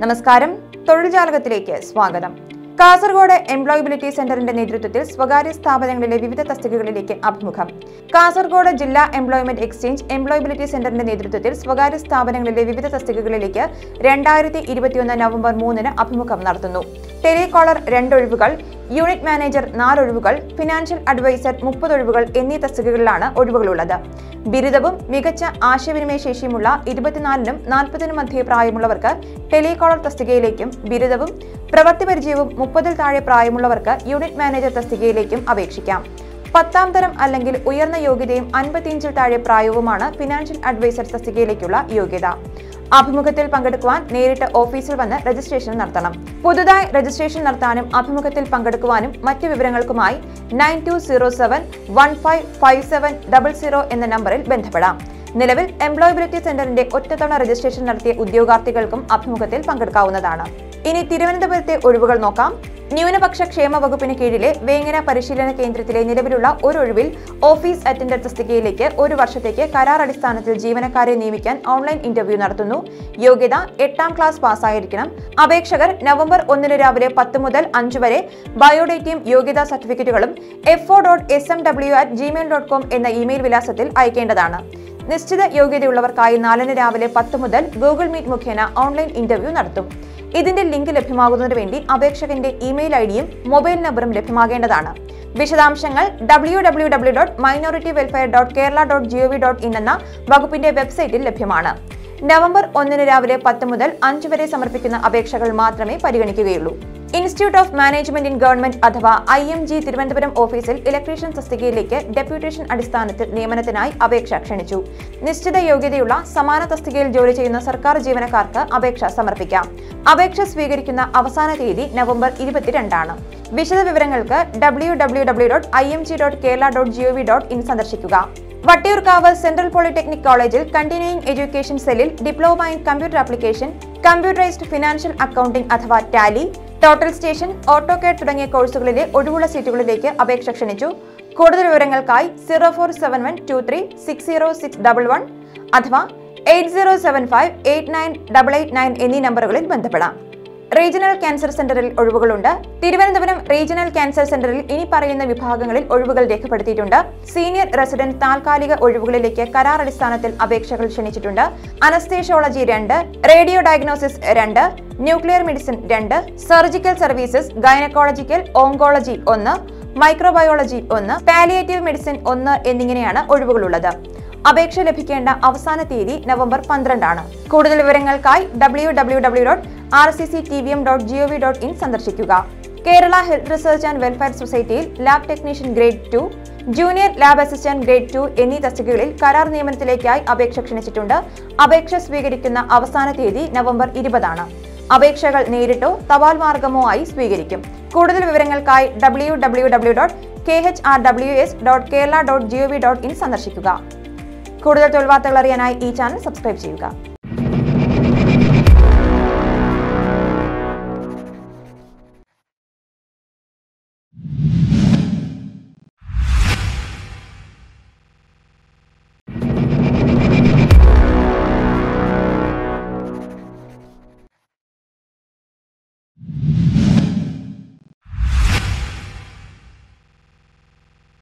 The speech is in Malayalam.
നമസ്കാരം തൊഴിൽ ജാലകത്തിലേക്ക് സ്വാഗതം കാസർഗോഡ് എംപ്ലോയബിലിറ്റി സെന്ററിന്റെ നേതൃത്വത്തിൽ സ്വകാര്യ സ്ഥാപനങ്ങളിലെ വിവിധ തസ്തികകളിലേക്ക് അഭിമുഖം കാസർഗോഡ് ജില്ലാ എംപ്ലോയ്മെന്റ് എക്സ്ചേഞ്ച് എംപ്ലോയബിലിറ്റി സെന്ററിന്റെ നേതൃത്വത്തിൽ സ്വകാര്യ സ്ഥാപനങ്ങളിലെ വിവിധ തസ്തികകളിലേക്ക് രണ്ടായിരത്തി ഇരുപത്തിയൊന്ന് നവംബർ മൂന്നിന് അഭിമുഖം നടത്തുന്നു ടെലികോളർ രണ്ടൊഴിവുകൾ യൂണിറ്റ് മാനേജർ നാലൊഴിവുകൾ ഫിനാൻഷ്യൽ അഡ്വൈസർ മുപ്പത് ഒഴിവുകൾ എന്നീ തസ്തികകളിലാണ് ഒഴിവുകളുള്ളത് ബിരുദവും മികച്ച ആശയവിനിമയ ശേഷിയുമുള്ള ഇരുപത്തിനാലിനും നാൽപ്പതിനും മധ്യേ പ്രായമുള്ളവർക്ക് ടെലികോളർ തസ്തികയിലേക്കും ബിരുദവും പ്രവൃത്തി പരിചയവും മുപ്പതിൽ താഴെ പ്രായമുള്ളവർക്ക് യൂണിറ്റ് മാനേജർ തസ്തികയിലേക്കും അപേക്ഷിക്കാം പത്താം തരം അല്ലെങ്കിൽ ഉയർന്ന യോഗ്യതയും അൻപത്തിയഞ്ചിൽ താഴെ പ്രായവുമാണ് ഫിനാൻഷ്യൽ അഡ്വൈസർ തസ്തികയിലേക്കുള്ള യോഗ്യത അഭിമുഖത്തിൽ പങ്കെടുക്കുവാൻ നേരിട്ട് ഓഫീസിൽ വന്ന് രജിസ്ട്രേഷൻ നടത്തണം പുതുതായി രജിസ്ട്രേഷൻ നടത്താനും അഭിമുഖത്തിൽ പങ്കെടുക്കുവാനും മറ്റ് വിവരങ്ങൾക്കുമായി nine two zero seven one five five seven double zero എന്ന നമ്പറിൽ ബന്ധപ്പെടാം നിലവിൽ എംപ്ലോയബിലിറ്റി സെന്ററിന്റെ ഒറ്റത്തവണ രജിസ്ട്രേഷൻ നടത്തിയ ഉദ്യോഗാർത്ഥികൾക്കും അഭിമുഖത്തിൽ പങ്കെടുക്കാവുന്നതാണ് ഇനി തിരുവനന്തപുരത്തെ ഒഴിവുകൾ നോക്കാം ന്യൂനപക്ഷ ക്ഷേമ വകുപ്പിന് കീഴിലെ വേങ്ങര പരിശീലന കേന്ദ്രത്തിലെ നിലവിലുള്ള ഒരു ഒഴിവിൽ ഓഫീസ് അറ്റൻഡർ തസ്തികയിലേക്ക് ഒരു വർഷത്തേക്ക് കരാർ അടിസ്ഥാനത്തിൽ ജീവനക്കാരെ നിയമിക്കാൻ ഓൺലൈൻ ഇന്റർവ്യൂ നടത്തുന്നു യോഗ്യത എട്ടാം ക്ലാസ് പാസ്സായിരിക്കണം അപേക്ഷകർ നവംബർ ഒന്നിന് രാവിലെ പത്ത് മുതൽ അഞ്ച് വരെ ബയോഡേറ്റയും യോഗ്യതാ സർട്ടിഫിക്കറ്റുകളും F O dot S M W at Gmail dot com എന്ന ഇമെയിൽ വിലാസത്തിൽ അയക്കേണ്ടതാണ് നിശ്ചിത യോഗ്യതയുള്ളവർക്കായി നാലിന് രാവിലെ പത്ത് മുതൽ ഗൂഗിൾ മീറ്റ് മുഖേന ഓൺലൈൻ ഇന്റർവ്യൂ നടത്തും ഇതിന്റെ ലിങ്ക് ലഭ്യമാകുന്നതിന് വേണ്ടി അപേക്ഷകന്റെ ഇമെയിൽ ഐ ഡിയും മൊബൈൽ നമ്പറും ലഭ്യമാകേണ്ടതാണ് വിശദാംശങ്ങൾ W W W dot minority welfare dot Kerala dot G O V dot in എന്ന വകുപ്പിന്റെ വെബ്സൈറ്റിൽ ലഭ്യമാണ് നവംബർ ഒന്നിന് രാവിലെ പത്ത് മുതൽ അഞ്ച് വരെ സമർപ്പിക്കുന്ന അപേക്ഷകൾ മാത്രമേ പരിഗണിക്കുകയുള്ളൂ institute of management in government അഥവാ ഐ എം ജി തിരുവനന്തപുരം ഓഫീസിൽ ഇലക്ട്രീഷ്യൻ തസ്തികയിലേക്ക് ഡെപ്യൂട്ടേഷൻ അടിസ്ഥാനത്തിൽ നിയമനത്തിനായി അപേക്ഷ ക്ഷണിച്ചു നിശ്ചിത യോഗ്യതയുള്ള സമാന തസ്തികയിൽ ജോലി ചെയ്യുന്ന സർക്കാർ ജീവനക്കാർക്ക് അപേക്ഷ സമർപ്പിക്കാം അപേക്ഷ സ്വീകരിക്കുന്ന അവസാന തീയതി നവംബർ ഇരുപത്തിരണ്ടാണ് വിശദ വിവരങ്ങൾക്ക് W W W dot I M G dot Kerala dot G O V dot in സന്ദർശിക്കുക വട്ടിയൂർക്കാവ് സെൻട്രൽ പോളിടെക്നിക് കോളേജിൽ കണ്ടിന്യൂയിങ് എഡ്യൂക്കേഷൻ സെല്ലിൽ diploma in computer application computerised financial accounting അഥവാ Tally total station auto care തുടങ്ങിയ കോഴ്സുകളിലെ ഒഴിവുള്ള സീറ്റുകളിലേക്ക് അപേക്ഷ ക്ഷണിച്ചു കൂടുതൽ വിവരങ്ങൾക്കായി zero four seven one two three six zero six double one അഥവാ eight zero seven five eight nine double eight nine എന്നീ നമ്പറുകളിൽ ബന്ധപ്പെടാം റീജിയണൽ ക്യാൻസർ സെന്ററിൽ ഒഴിവുകളുണ്ട് തിരുവനന്തപുരം റീജിയണൽ ക്യാൻസർ സെന്ററിൽ ഇനി പറയുന്ന വിഭാഗങ്ങളിൽ ഒഴിവുകൾ രേഖപ്പെടുത്തിയിട്ടുണ്ട് സീനിയർ റെസിഡന്റ് താൽക്കാലിക ഒഴിവുകളിലേക്ക് കരാർ അടിസ്ഥാനത്തിൽ അപേക്ഷകൾ ക്ഷണിച്ചിട്ടുണ്ട് അനസ്തേഷോളജി രണ്ട് റേഡിയോ ഡയഗ്നോസിസ് രണ്ട് ന്യൂക്ലിയർ മെഡിസിൻ രണ്ട് സർജിക്കൽ സർവീസസ് ഗൈനക്കോളജിക്കൽ ഓങ്കോളജി ഒന്ന് മൈക്രോബയോളജി ഒന്ന് പാലിയേറ്റീവ് മെഡിസിൻ ഒന്ന് എന്നിങ്ങനെയാണ് ഒഴിവുകളുള്ളത് അപേക്ഷ ലഭിക്കേണ്ട അവസാന തീയതി നവംബർ പന്ത്രണ്ടാണ് കൂടുതൽ വിവരങ്ങൾക്കായി W W W dot R C C T V M dot G O V dot in സന്ദർശിക്കുക Kerala health research and welfare സൊസൈറ്റിയിൽ lab technician grade two junior lab assistant grade two എന്നീ തസ്തികകളിൽ കരാർ നിയമനത്തിലേക്കായി അപേക്ഷ ക്ഷണിച്ചിട്ടുണ്ട് അപേക്ഷ സ്വീകരിക്കുന്ന അവസാന തീയതി നവംബർ ഇരുപതാണ് അപേക്ഷകൾ നേരിട്ടോ തപാൽ മാർഗമോ ആയി സ്വീകരിക്കും കൂടുതൽ വിവരങ്ങൾക്കായി W W W dot K H R W S dot Kerala dot G O V dot in സന്ദർശിക്കുക കൂടുതൽ തൊഴിൽ വാർത്തകൾ അറിയാനായി ഈ ചാനൽ സബ്സ്ക്രൈബ് ചെയ്യുക